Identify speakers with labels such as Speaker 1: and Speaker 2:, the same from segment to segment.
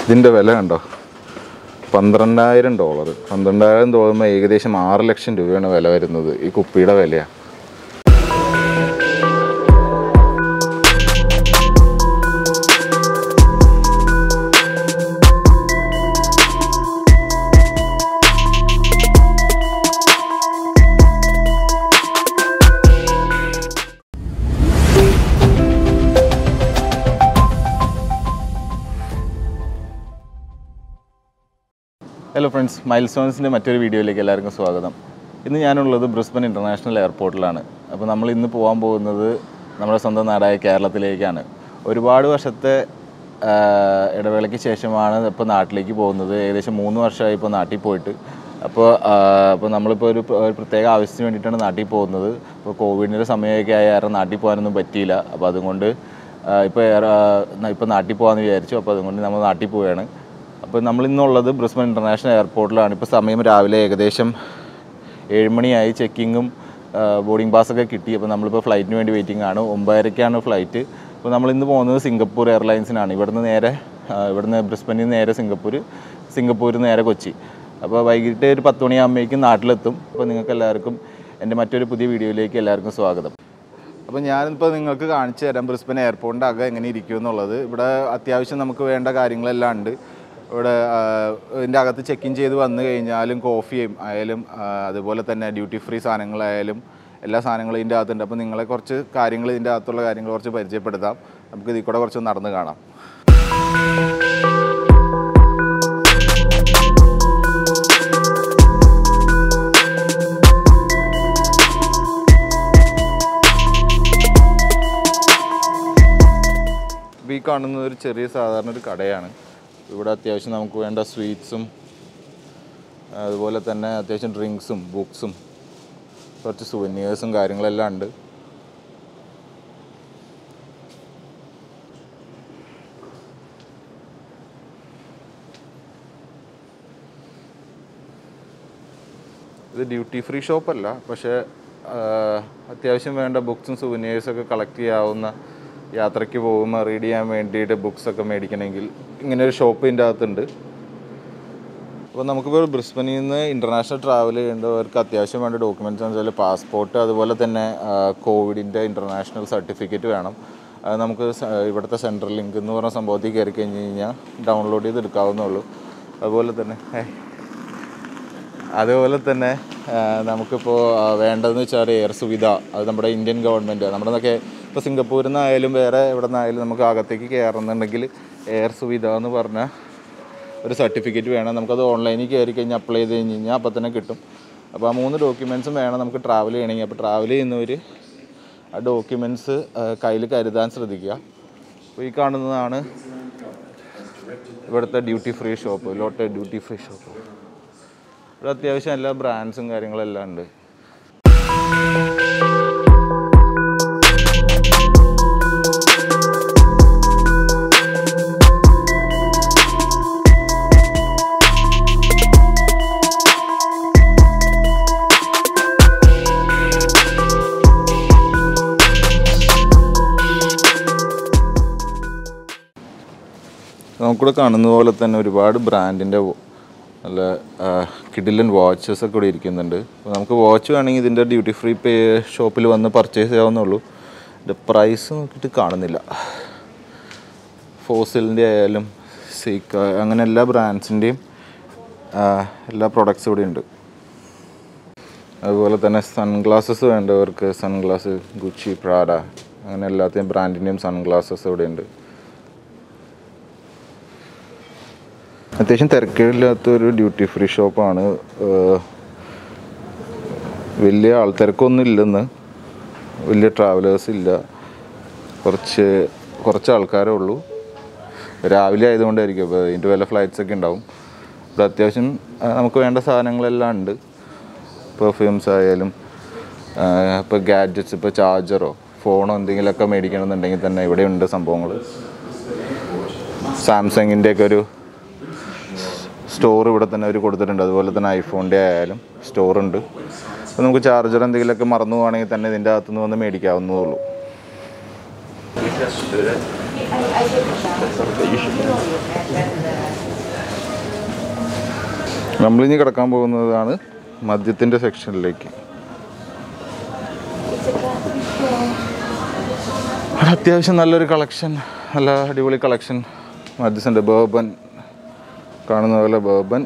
Speaker 1: ഇതിൻ്റെ വില കണ്ടോ പന്ത്രണ്ടായിരം ഡോളർ പന്ത്രണ്ടായിരം ഡോളറുമ്പോൾ ഏകദേശം ആറ് ലക്ഷം രൂപയാണ് വില വരുന്നത് ഈ കുപ്പിയുടെ വിലയാണ് ഹലോ ഫ്രണ്ട്സ് മൈൽ സ്റ്റോൺസിൻ്റെ മറ്റൊരു വീഡിയോയിലേക്ക് എല്ലാവർക്കും സ്വാഗതം ഇന്ന് ഞാനുള്ളത് ബ്രിസ്ബൻ ഇൻ്റർനാഷണൽ എയർപോർട്ടിലാണ് അപ്പോൾ നമ്മൾ ഇന്ന് പോകാൻ പോകുന്നത് നമ്മുടെ സ്വന്തം നാടായ കേരളത്തിലേക്കാണ് ഒരുപാട് വർഷത്തെ ആ, ഇടവേളയ്ക്ക് ശേഷമാണ് ഇപ്പോൾ നാട്ടിലേക്ക് പോകുന്നത് ഏകദേശം മൂന്ന് വർഷമായി ഇപ്പോൾ നാട്ടിൽ പോയിട്ട് അപ്പോൾ അപ്പോൾ നമ്മളിപ്പോൾ ഒരു പ്ര- ഒരു പ്രത്യേക ആവശ്യത്തിന് വേണ്ടിയിട്ടാണ് നാട്ടിൽ പോകുന്നത് ഇപ്പോൾ കോവിഡിൻ്റെ സമയമൊക്കെ ആയ കാരണം നാട്ടിൽ പോകാനൊന്നും പറ്റിയില്ല അപ്പോൾ അതുകൊണ്ട് ഇപ്പോൾ ഇപ്പോൾ നാട്ടിൽ പോകാമെന്ന് വിചാരിച്ചു അപ്പോൾ അതുകൊണ്ട് നമ്മൾ നാട്ടിൽ പോവുകയാണ് അപ്പോൾ നമ്മൾ ഇന്നുള്ളത് ബ്രിസ്ബൻ ഇൻ്റർനാഷണൽ എയർപോർട്ടിലാണ് ഇപ്പോൾ സമയം രാവിലെ ഏകദേശം ഏഴ് മണിയായി ചെക്കിങ്ങും ബോർഡിംഗ് പാസ്സൊക്കെ കിട്ടി അപ്പോൾ നമ്മളിപ്പോൾ ഫ്ലൈറ്റിന് വേണ്ടി വെയിറ്റിംഗ് ആണ് ഒമ്പതരയ്ക്കാണ് ഫ്ലൈറ്റ് അപ്പോൾ നമ്മൾ ഇന്ന് പോകുന്നത് സിംഗപ്പൂർ എയർലൈൻസിനാണ് ഇവിടുന്ന് നേരെ ആ, ഇവിടുന്ന് ബ്രിസ്ബനിൽ നിന്ന് നേരെ സിംഗപ്പൂർ സിംഗപ്പൂരിൽ നിന്ന് നേരെ കൊച്ചി അപ്പോൾ വൈകിട്ട് ഒരു പത്ത് മണിയാകുമ്പോഴേക്കും നാട്ടിലെത്തും അപ്പോൾ നിങ്ങൾക്ക് എല്ലാവർക്കും എൻ്റെ മറ്റൊരു പുതിയ വീഡിയോയിലേക്ക് എല്ലാവർക്കും സ്വാഗതം അപ്പോൾ ഞാനിപ്പോൾ നിങ്ങൾക്ക് കാണിച്ചു തരാം ബ്രിസ്ബൻ എയർപോർട്ടിൻ്റെ അകം എങ്ങനെ ഇരിക്കും എന്നുള്ളത് ഇവിടെ അത്യാവശ്യം നമുക്ക് വേണ്ട കാര്യങ്ങളെല്ലാം ഉണ്ട് ഇവിടെ ആ, ഇതിൻ്റെ അകത്ത് ചെക്ക് ഇൻ ചെയ്ത് വന്നു കഴിഞ്ഞാലും കോഫിയും ആയാലും ആ, അതുപോലെ തന്നെ ഡ്യൂട്ടി ഫ്രീ സാധനങ്ങളായാലും എല്ലാ സാധനങ്ങളും ഇതിൻ്റെ അകത്തുണ്ട് അപ്പോൾ നിങ്ങളെ കുറച്ച് കാര്യങ്ങൾ ഇതിൻ്റെ അകത്തുള്ള കാര്യങ്ങൾ കുറച്ച് പരിചയപ്പെടുത്താം നമുക്ക് ഇതിൽ കൂടെ കുറച്ച് നടന്ന് കാണാം ഇപ്പോൾ ഈ കാണുന്നത് ഒരു ചെറിയ സാധാരണ ഒരു കടയാണ് ഇവിടെ അത്യാവശ്യം നമുക്ക് വേണ്ട സ്വീറ്റ്സും അതുപോലെ തന്നെ അത്യാവശ്യം ഡ്രിങ്ക്സും ബുക്സും കുറച്ച് സുവനീയേഴ്സും കാര്യങ്ങളെല്ലാം ഉണ്ട് ഇത് ഡ്യൂട്ടി ഫ്രീ ഷോപ്പല്ല പക്ഷേ ആ, അത്യാവശ്യം വേണ്ട ബുക്സും സുവനീയേഴ്സൊക്കെ കളക്ട് ചെയ്യാവുന്ന യാത്രയ്ക്ക് പോകുമ്പോൾ റീഡ് ചെയ്യാൻ വേണ്ടിയിട്ട് ബുക്സൊക്കെ മേടിക്കണമെങ്കിൽ ഇങ്ങനെ ഒരു ഷോപ്പ് ഇതിൻ്റെ അകത്തുണ്ട് അപ്പോൾ നമുക്കിപ്പോൾ ബ്രിസ്ബനിൽ നിന്ന് ഇൻ്റർനാഷണൽ ട്രാവൽ ചെയ്യേണ്ടവർക്ക് അത്യാവശ്യം വേണ്ട ഡോക്യുമെൻറ്റ്സ് എന്ന് വെച്ചാൽ പാസ്പോർട്ട് അതുപോലെ തന്നെ കോവിഡിൻ്റെ ഇൻ്റർനാഷണൽ സർട്ടിഫിക്കറ്റ് വേണം അത് നമുക്ക് സ- ഇവിടുത്തെ സെൻട്രൽ ലിങ്ക് എന്ന് പറഞ്ഞ സംഭവത്തിൽ കയറി കഴിഞ്ഞ് കഴിഞ്ഞാൽ ഡൗൺലോഡ് ചെയ്ത് എടുക്കാവുന്നേ ഉള്ളൂ അതുപോലെ തന്നെ ഹേയ്. അതുപോലെ തന്നെ ആ, നമുക്കിപ്പോൾ ആ, വേണ്ടതെന്ന് വെച്ചാൽ എയർ സുവിധ അത് നമ്മുടെ ഇന്ത്യൻ ഗവൺമെൻറ് നമ്മുടെ നിന്നൊക്കെ ഇപ്പോൾ സിംഗപ്പൂരിൽ നിന്നായാലും വേറെ എവിടെ നിന്നായാലും നമുക്ക് അകത്തേക്ക് കയറുന്നുണ്ടെങ്കിൽ എയർ സുവിധ എന്ന് പറഞ്ഞ ഒരു സർട്ടിഫിക്കറ്റ് വേണം നമുക്കത് ഓൺലൈനിൽ കയറി കഴിഞ്ഞാൽ അപ്ലൈ ചെയ്ത് കഴിഞ്ഞ് കഴിഞ്ഞാൽ അപ്പോൾ തന്നെ കിട്ടും അപ്പോൾ ആ മൂന്ന് ഡോക്യുമെൻസും വേണം നമുക്ക് ട്രാവൽ ചെയ്യണമെങ്കിൽ അപ്പോൾ ട്രാവൽ ചെയ്യുന്നവർ ആ ഡോക്യുമെൻറ്റ്സ് കയ്യിൽ കരുതാൻ ശ്രദ്ധിക്കുക അപ്പോൾ ഈ കാണുന്നതാണ് ഇവിടുത്തെ duty free shop Lotte duty free shop ഇവിടെ അത്യാവശ്യം എല്ലാ ബ്രാൻഡ്സും കാര്യങ്ങളെല്ലാം ഉണ്ട് നമുക്കിവിടെ കാണുന്ന പോലെ തന്നെ ഒരുപാട് ബ്രാൻഡിൻ്റെ നല്ല കിഡിലൻ വാച്ചസ് ഒക്കെ ഇവിടെ ഇരിക്കുന്നുണ്ട് അപ്പോൾ നമുക്ക് വാച്ച് വേണമെങ്കിൽ ഇതിൻ്റെ ഡ്യൂട്ടി ഫ്രീ പേ ഷോപ്പിൽ വന്ന് പർച്ചേസ് ചെയ്യാവുന്നുള്ളൂ ഇതിൻ്റെ പ്രൈസ് നോക്കിയിട്ട് കാണുന്നില്ല ഫോസിലിൻ്റെ ആയാലും സീക്ക അങ്ങനെ എല്ലാ ബ്രാൻഡ്സിൻ്റെയും എല്ലാ പ്രൊഡക്ട്സും ഇവിടെ ഉണ്ട് അതുപോലെ തന്നെ സൺഗ്ലാസസ് വേണ്ടവർക്ക് സൺഗ്ലാസ് ഗുച്ചി പ്രാഡ അങ്ങനെ എല്ലാത്തിൻ്റെയും ബ്രാൻഡിൻ്റെയും സൺഗ്ലാസസ് ഇവിടെ ഉണ്ട് അത്യാവശ്യം തിരക്കേടില്ലാത്ത ഒരു ഡ്യൂട്ടി ഫ്രീ ഷോപ്പാണ് ഏഹ് വലിയ ആൾത്തിരക്കൊന്നും ഇല്ലെന്ന് വലിയ ട്രാവലേഴ്സ് ഇല്ല കുറച്ച് കുറച്ച് ആൾക്കാരേ ഉള്ളൂ രാവിലെ ആയതുകൊണ്ടായിരിക്കും അപ്പോൾ ഇതിൻ്റെ വല്ല ഫ്ലൈറ്റ്സ് ഒക്കെ ഉണ്ടാവും ഇവിടെ അത്യാവശ്യം ആ, നമുക്ക് വേണ്ട സാധനങ്ങളെല്ലാം ഉണ്ട് പെർഫ്യൂംസ് ആയാലും ഇപ്പോൾ ഗാഡ്ജറ്റ്സ് ഇപ്പോൾ ചാർജറോ ഫോണോ എന്തെങ്കിലുമൊക്കെ മേടിക്കണമെന്നുണ്ടെങ്കിൽ തന്നെ ഇവിടെ ഉണ്ട് സംഭവങ്ങൾ സാംസങ്ങിൻ്റെ ഒക്കെ ഒരു സ്റ്റോർ ഇവിടെ തന്നെ അവർ കൊടുത്തിട്ടുണ്ട് അതുപോലെ തന്നെ ഐഫോണിൻ്റെ ആയാലും സ്റ്റോർ ഉണ്ട് അപ്പോൾ നമുക്ക് ചാർജർ എന്തെങ്കിലുമൊക്കെ മറന്നു പോവുകയാണെങ്കിൽ തന്നെ ഇതിൻ്റെ അകത്തുനിന്ന് വന്ന് മേടിക്കാവുന്നതേ ഉള്ളൂ
Speaker 2: I, I did that.
Speaker 1: നമ്മളിനി കിടക്കാൻ പോകുന്നതാണ് മദ്യത്തിൻ്റെ സെക്ഷനിലേക്ക് അവിടെ അത്യാവശ്യം നല്ലൊരു കളക്ഷൻ നല്ല അടിപൊളി കളക്ഷൻ മദ്യസുണ്ട് ബേബൻ കാണുന്ന പോലെ ബേബൻ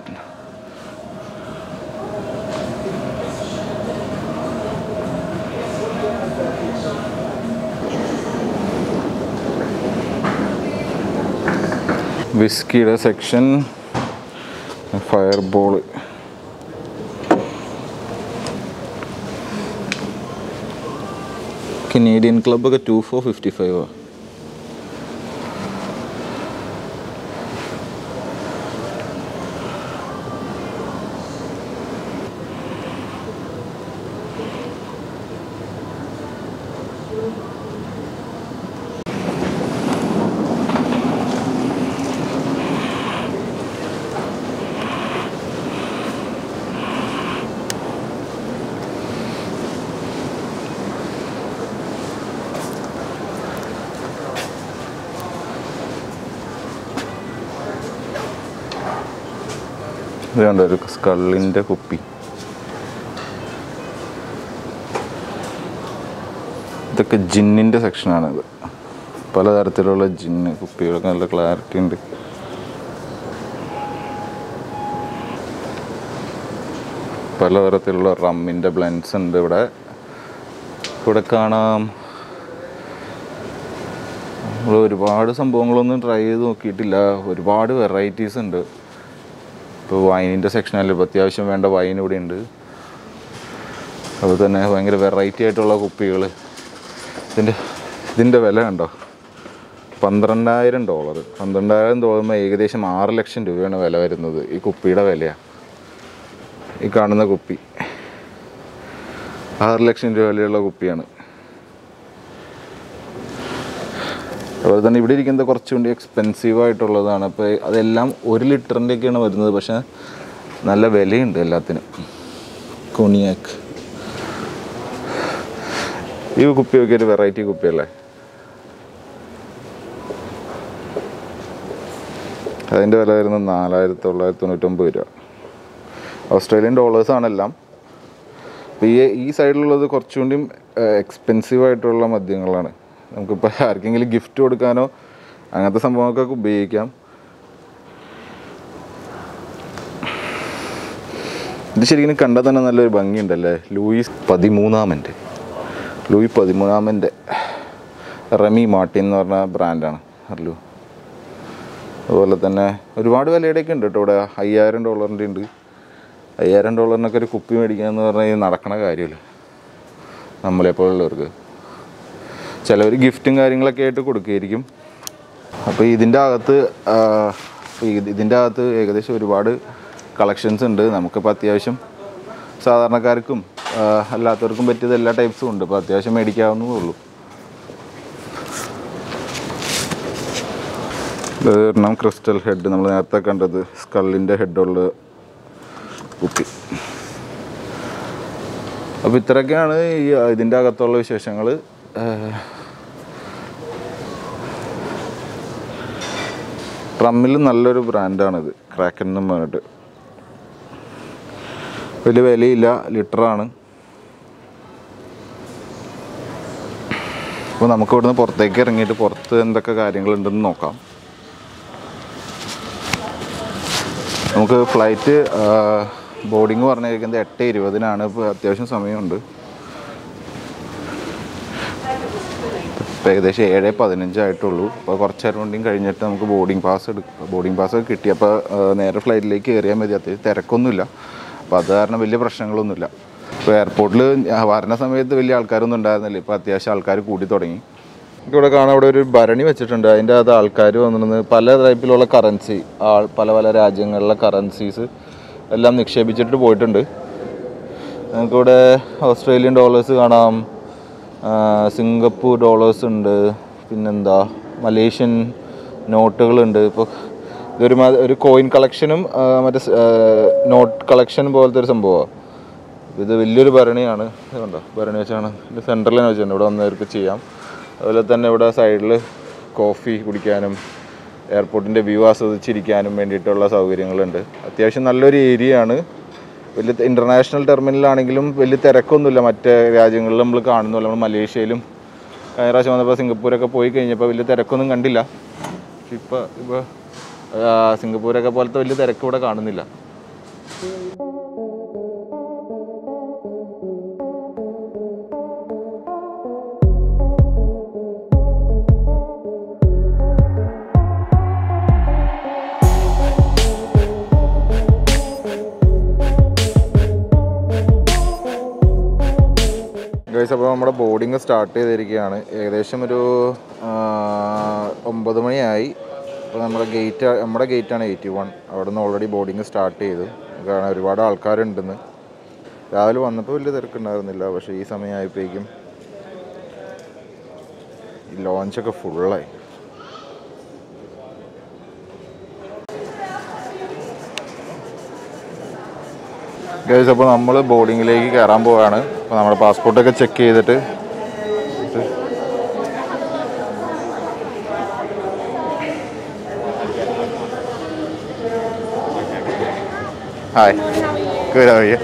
Speaker 1: വിസ്കിയുടെ സെക്ഷൻ ഫയർ ബോൾ കനേഡിയൻ ക്ലബ്ബൊക്കെ ടു ഫോർ ഫിഫ്റ്റി ഫൈവ് ഇത് കണ്ടോ ഒരു സ്കള്ളിൻ്റെ കുപ്പി ഇതൊക്കെ ജിന്നിൻ്റെ സെക്ഷനാണിത് പലതരത്തിലുള്ള ജിന്ന് കുപ്പികളൊക്കെ നല്ല ക്ലാരിറ്റി ഉണ്ട് പലതരത്തിലുള്ള റമ്മിൻ്റെ ബ്ലെൻസ് ഉണ്ട് ഇവിടെ ഇവിടെ കാണാം നമ്മൾ ഒരുപാട് സംഭവങ്ങളൊന്നും ട്രൈ ചെയ്ത് നോക്കിയിട്ടില്ല ഒരുപാട് വെറൈറ്റീസ് ഉണ്ട് ഇപ്പോൾ വൈനിൻ്റെ സെക്ഷനല്ലേ ഇപ്പോൾ അത്യാവശ്യം വേണ്ട വൈൻ ഇവിടെ ഉണ്ട് അതുപോലെ തന്നെ ഭയങ്കര വെറൈറ്റി ആയിട്ടുള്ള കുപ്പികൾ ഇതിൻ്റെ ഇതിൻ്റെ വില കണ്ടോ പന്ത്രണ്ടായിരം ഡോളർ പന്ത്രണ്ടായിരം ഡോളറുമ്പോൾ ഏകദേശം ആറ് ലക്ഷം രൂപയാണ് വില വരുന്നത് ഈ കുപ്പിയുടെ വിലയാണ് ഈ കാണുന്ന കുപ്പി ആറ് ലക്ഷം രൂപ വിലയുള്ള കുപ്പിയാണ് അതുപോലെ തന്നെ ഇവിടെ ഇരിക്കുന്നത് കുറച്ചുകൂടി എക്സ്പെൻസീവ് ആയിട്ടുള്ളതാണ് അപ്പോൾ അതെല്ലാം ഒരു ലിറ്ററിൻ്റെയൊക്കെയാണ് വരുന്നത് പക്ഷേ നല്ല വിലയുണ്ട് എല്ലാത്തിനും കൊണിയാക്ക് ഈ കുപ്പിയൊക്കെ ഒരു വെറൈറ്റി കുപ്പിയല്ലേ അതിൻ്റെ വില വരുന്നത് നാലായിരത്തി തൊള്ളായിരത്തി തൊണ്ണൂറ്റൊമ്പത് രൂപ ഓസ്ട്രേലിയൻ ഡോളേഴ്സ് ആണെല്ലാം അപ്പോൾ ഈ ഈ സൈഡിലുള്ളത് കുറച്ചുകൂടി എക്സ്പെൻസീവ് ആയിട്ടുള്ള മദ്യങ്ങളാണ് നമുക്കിപ്പോൾ ആർക്കെങ്കിലും ഗിഫ്റ്റ് കൊടുക്കാനോ അങ്ങനത്തെ സംഭവങ്ങൾക്കൊക്കെ ഉപയോഗിക്കാം ഇത് ശരിക്കും കണ്ടാൽ തന്നെ നല്ലൊരു ഭംഗിയുണ്ടല്ലേ ലൂയിസ് പതിമൂന്നാമൻ്റെ ലൂയി പതിമൂന്നാമൻ്റെ റെമി മാർട്ടിൻ എന്ന് പറഞ്ഞ ബ്രാൻഡാണ് അറിയോ അതുപോലെ തന്നെ ഒരുപാട് വിലയുടെയൊക്കെ ഉണ്ട് കേട്ടോ ഇവിടെ അയ്യായിരം ഡോളറിൻ്റെ ഉണ്ട് അയ്യായിരം ഡോളറിനൊക്കെ ഒരു കുപ്പി മേടിക്കുക എന്ന് പറഞ്ഞാൽ നടക്കണ കാര്യമല്ല നമ്മളെപ്പോലുള്ളവർക്ക് ചിലവർ ഗിഫ്റ്റും കാര്യങ്ങളൊക്കെ ആയിട്ട് കൊടുക്കുകയായിരിക്കും അപ്പോൾ ഇതിൻ്റെ അകത്ത് ആ, ഇത് ഇതിൻ്റെ അകത്ത് ഏകദേശം ഒരുപാട് കളക്ഷൻസ് ഉണ്ട് നമുക്കിപ്പോൾ അത്യാവശ്യം സാധാരണക്കാർക്കും ആ, അല്ലാത്തവർക്കും പറ്റിയത് എല്ലാ ടൈപ്സും ഉണ്ട് അപ്പോൾ അത്യാവശ്യം മേടിക്കാവുന്നതേ ഉള്ളൂ ഇത് ഒരെണ്ണം ക്രിസ്റ്റൽ ഹെഡ് നമ്മൾ നേരത്തെ കണ്ടത് സ്കള്ളിൻ്റെ ഹെഡുള്ള കുപ്പി അപ്പോൾ ഇത്രയൊക്കെയാണ് ഈ ഇതിൻ്റെ അകത്തുള്ള വിശേഷങ്ങൾ ട്രമ്മിൽ നല്ലൊരു ബ്രാൻഡാണിത് ക്രാക്കൻ എന്ന് പറഞ്ഞിട്ട് വലിയ വിലയില്ല ലിറ്ററാണ് അപ്പോൾ നമുക്ക് ഇവിടുന്ന് പുറത്തേക്ക് ഇറങ്ങിയിട്ട് പുറത്ത് എന്തൊക്കെ കാര്യങ്ങളുണ്ടെന്ന് നോക്കാം നമുക്ക് ഫ്ലൈറ്റ് ബോർഡിങ് പറഞ്ഞിരിക്കുന്നത് എട്ട് ഇരുപതിനാണ് ഇപ്പോൾ അത്യാവശ്യം സമയമുണ്ട് ഇപ്പോൾ ഏകദേശം ഏഴ് പതിനഞ്ചായിട്ടുള്ളൂ അപ്പോൾ കുറച്ച് നേരം കൊണ്ടും കഴിഞ്ഞിട്ട് നമുക്ക് ബോർഡിംഗ് പാസ് എടുക്കും ബോർഡിംഗ് പാസ് ഒക്കെ കിട്ടി അപ്പോൾ ആ, നേരെ ഫ്ലൈറ്റിലേക്ക് കയറിയാൽ മതി അത്യാവശ്യം തിരക്കൊന്നുമില്ല അപ്പോൾ അത് കാരണം വലിയ പ്രശ്നങ്ങളൊന്നുമില്ല ഇപ്പോൾ എയർപോർട്ടിൽ വരുന്ന സമയത്ത് വലിയ ആൾക്കാരൊന്നും ഉണ്ടായിരുന്നില്ല ഇപ്പോൾ അത്യാവശ്യം ആൾക്കാർ കൂടി തുടങ്ങി ഇവിടെ കാണാൻ ഇവിടെ ഒരു ഭരണി വെച്ചിട്ടുണ്ട് അതിൻ്റെ അകത്ത് ആൾക്കാർ വന്നിരുന്ന് പല ടൈപ്പിലുള്ള കറൻസി ആൾ പല പല രാജ്യങ്ങളിലെ കറൻസീസ് എല്ലാം നിക്ഷേപിച്ചിട്ട് പോയിട്ടുണ്ട് നമുക്കിവിടെ ഓസ്ട്രേലിയൻ ഡോളേഴ്സ് കാണാം ആ, സിംഗപ്പൂർ ഡോളേഴ്സ് ഉണ്ട് പിന്നെന്താ മലേഷ്യൻ നോട്ടുകളുണ്ട് ഇപ്പോൾ ഇതൊരു മാ- ഒരു കോയിൻ കളക്ഷനും ആ, മറ്റേ സ്- ആ, നോട്ട് കളക്ഷൻ പോലത്തെ ഒരു സംഭവമാണ് ഇത് വലിയൊരു ഭരണിയാണ് ഇത് കണ്ടോ ഭരണി വെച്ചാണ് ഇത് സെൻട്രലിൽ വെച്ചിട്ടുണ്ട് ഇവിടെ വന്നവർക്ക് ചെയ്യാം അതുപോലെ തന്നെ ഇവിടെ സൈഡിൽ കോഫി കുടിക്കാനും എയർപോർട്ടിൻ്റെ വ്യൂ ആസ്വദിച്ചിരിക്കാനും വേണ്ടിയിട്ടുള്ള സൗകര്യങ്ങളുണ്ട് അത്യാവശ്യം നല്ലൊരു ഏരിയ ആണ് വലിയ ഇൻ്റർനാഷണൽ ടെർമിനലാണെങ്കിലും വലിയ തിരക്കൊന്നുമില്ല മറ്റ് രാജ്യങ്ങളിൽ നമ്മൾ കാണുന്നില്ല നമ്മൾ മലേഷ്യയിലും കഴിഞ്ഞ പ്രാവശ്യം വന്നപ്പോൾ സിംഗപ്പൂരൊക്കെ പോയി കഴിഞ്ഞപ്പോൾ വലിയ തിരക്കൊന്നും കണ്ടില്ല പക്ഷെ ഇപ്പോൾ ഇപ്പോൾ സിംഗപ്പൂരൊക്കെ പോലത്തെ വലിയ തിരക്ക് ഇവിടെ കാണുന്നില്ല ഗൈസ് അപ്പോൾ നമ്മുടെ ബോർഡിങ് സ്റ്റാർട്ട് ചെയ്തിരിക്കുകയാണ് ഏകദേശം ഒരു ആ, ഒമ്പത് മണിയായി അപ്പോൾ നമ്മുടെ ഗേറ്റ് നമ്മുടെ ഗേറ്റാണ് എയ്റ്റി വൺ അവിടെ നിന്ന് ഓൾറെഡി ബോർഡിങ് സ്റ്റാർട്ട് ചെയ്തു കാരണം ഒരുപാട് ആൾക്കാരുണ്ടെന്ന് രാവിലെ വന്നപ്പോൾ വലിയ തിരക്കുണ്ടായിരുന്നില്ല പക്ഷേ ഈ സമയമായപ്പോഴേക്കും ഈ ലോഞ്ചൊക്കെ ഫുള്ളായി ഗൈസ് അപ്പോൾ നമ്മൾ ബോർഡിങ്ങിലേക്ക് കയറാൻ പോവുകയാണ് അപ്പോൾ നമ്മുടെ പാസ്പോർട്ടൊക്കെ ചെക്ക് ചെയ്തിട്ട് hi Good, how are you?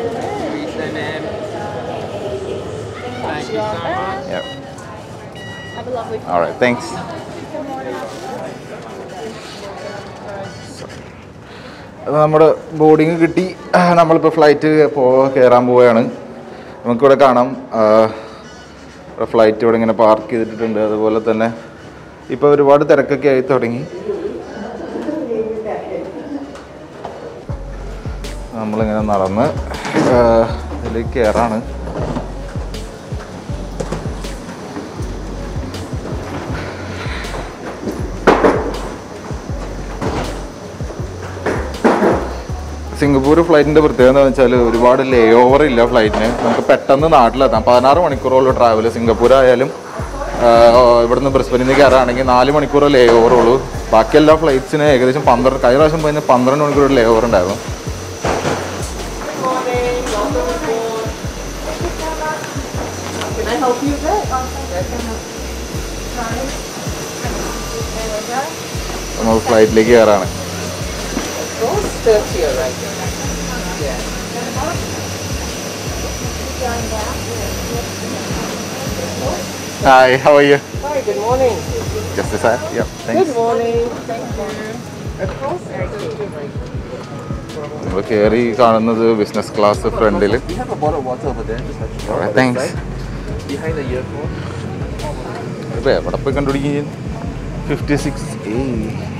Speaker 1: Yeah. All right, thanks. അപ്പോൾ നമ്മുടെ ബോർഡിങ് കിട്ടി നമ്മളിപ്പോൾ ഫ്ലൈറ്റ് പോ കയറാൻ പോവുകയാണ് നമുക്കിവിടെ കാണാം ഫ്ലൈറ്റ് ഇവിടെ ഇങ്ങനെ പാർക്ക് ചെയ്തിട്ടുണ്ട് അതുപോലെ തന്നെ ഇപ്പോൾ ഒരുപാട് തിരക്കൊക്കെ ആയി തുടങ്ങി നമ്മളിങ്ങനെ നടന്ന് ആ, ഇതിലേക്ക് കയറാണ് സിംഗപ്പൂർ ഫ്ലൈറ്റിൻ്റെ പ്രത്യേകത എന്താണെന്ന് വെച്ചാൽ ഒരുപാട് ലേ ഓവർ ഇല്ല ഫ്ലൈറ്റിന് നമുക്ക് പെട്ടെന്ന് നാട്ടിലെത്താം പതിനാറ് മണിക്കൂറുള്ള ട്രാവൽ സിംഗപ്പൂർ ആയാലും ആ, ഇവിടുന്ന് ബ്രിസ്ബനിൽ നിന്ന് കയറുകയാണെങ്കിൽ നാല് മണിക്കൂർ ലേ ഓവറുള്ളൂ ബാക്കി എല്ലാ ഫ്ലൈറ്റ്സിന് ഏകദേശം പന്ത്രണ്ട് കഴിഞ്ഞ പ്രാവശ്യം പോയി പന്ത്രണ്ട് മണിക്കൂർ ലേ ഓവർ ഉണ്ടായിരുന്നു
Speaker 2: Can I help you with it?
Speaker 1: നമ്മൾ ഫ്ലൈറ്റിലേക്ക് കയറാണ്
Speaker 2: Those thirty are right. Yeah.
Speaker 1: Hi how are you
Speaker 2: Hi, good morning.
Speaker 1: Just sir yeah
Speaker 2: Good
Speaker 1: thanks
Speaker 2: morning. Thank you. Across
Speaker 1: നമ്മൾ കയറി കാണുന്നത് ബിസിനസ് ക്ലാസ് ഫ്രണ്ടിൽ
Speaker 3: We have a bottle of water over there. Just have to
Speaker 1: Alright,
Speaker 3: on the
Speaker 1: thanks.
Speaker 3: side, Behind the earphone.
Speaker 1: ഇപ്പോൾ എവിടെ പോയി കണ്ടുപിടിക്കുകയും fifty six ഏ